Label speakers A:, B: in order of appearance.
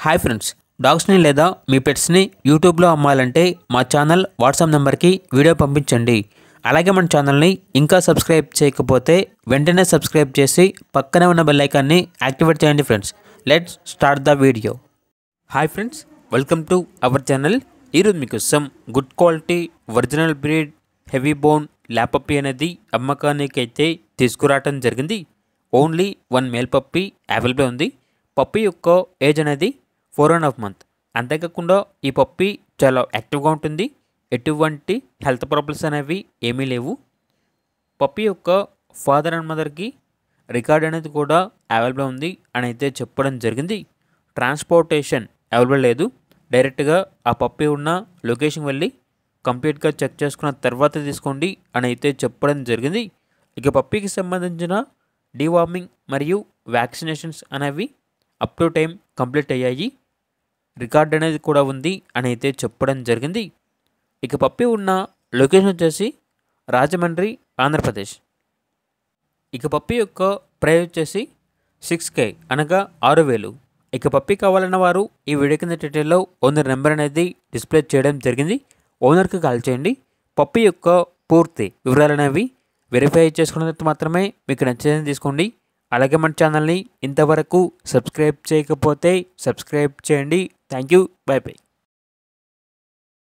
A: hi friends డాగ్స్ని లేదా మీ పెట్స్ని యూట్యూబ్లో అమ్మాలంటే మా ఛానల్ వాట్సాప్ నెంబర్కి వీడియో పంపించండి అలాగే మన ఛానల్ని ఇంకా సబ్స్క్రైబ్ చేయకపోతే వెంటనే సబ్స్క్రైబ్ చేసి పక్కనే ఉన్న బెల్ ఐకాన్ని యాక్టివేట్ చేయండి friends let's start the video hi friends welcome to our channel ఈరోజు మీకోసం good quality original breed heavy bone lab puppy అనేది అమ్మకానికి అయితే తీసుకురావటం జరిగింది only one male puppy available ఉంది పప్పి యొక్క ఏజ్ అనేది ఫోర్ అండ్ హాఫ్ మంత్ అంతేకాకుండా ఈ పప్పి చాలా యాక్టివ్గా ఉంటుంది ఎటువంటి హెల్త్ ప్రాబ్లమ్స్ అనేవి ఏమీ లేవు పప్పి యొక్క ఫాదర్ అండ్ మదర్కి రికార్డ్ అనేది కూడా అవైలబుల్ ఉంది అని అయితే చెప్పడం జరిగింది ట్రాన్స్పోర్టేషన్ అవైలబుల్ లేదు డైరెక్ట్గా ఆ పప్పి ఉన్న లొకేషన్ వెళ్ళి కంప్లీట్గా చెక్ చేసుకున్న తర్వాత తీసుకోండి అని అయితే చెప్పడం జరిగింది ఇక పప్పికి సంబంధించిన డీవార్మింగ్ మరియు వ్యాక్సినేషన్స్ అనేవి అప్ టు టైం కంప్లీట్ అయ్యాయి రికార్డ్ అనేది కూడా ఉంది అని అయితే చెప్పడం జరిగింది ఇక పప్పి ఉన్న లొకేషన్ వచ్చేసి రాజమండ్రి ఆంధ్రప్రదేశ్ ఇక పప్పి యొక్క ప్రైస్ వచ్చేసి సిక్స్ కే అనగా ఆరు వేలు ఇక పప్పి కావాలన్న వారు ఈ వీడియో కింద డీటెయిల్లో ఓనర్ నెంబర్ అనేది డిస్ప్లే చేయడం జరిగింది ఓనర్కి కాల్ చేయండి పప్పి యొక్క పూర్తి వివరాలు అనేవి వెరిఫై చేసుకున్న తర్వాత మాత్రమే మీకు నచ్చేదని తీసుకోండి అలాగే మన ఛానల్ని ఇంతవరకు సబ్స్క్రైబ్ చేయకపోతే సబ్స్క్రైబ్ చేయండి థ్యాంక్ యూ బై బై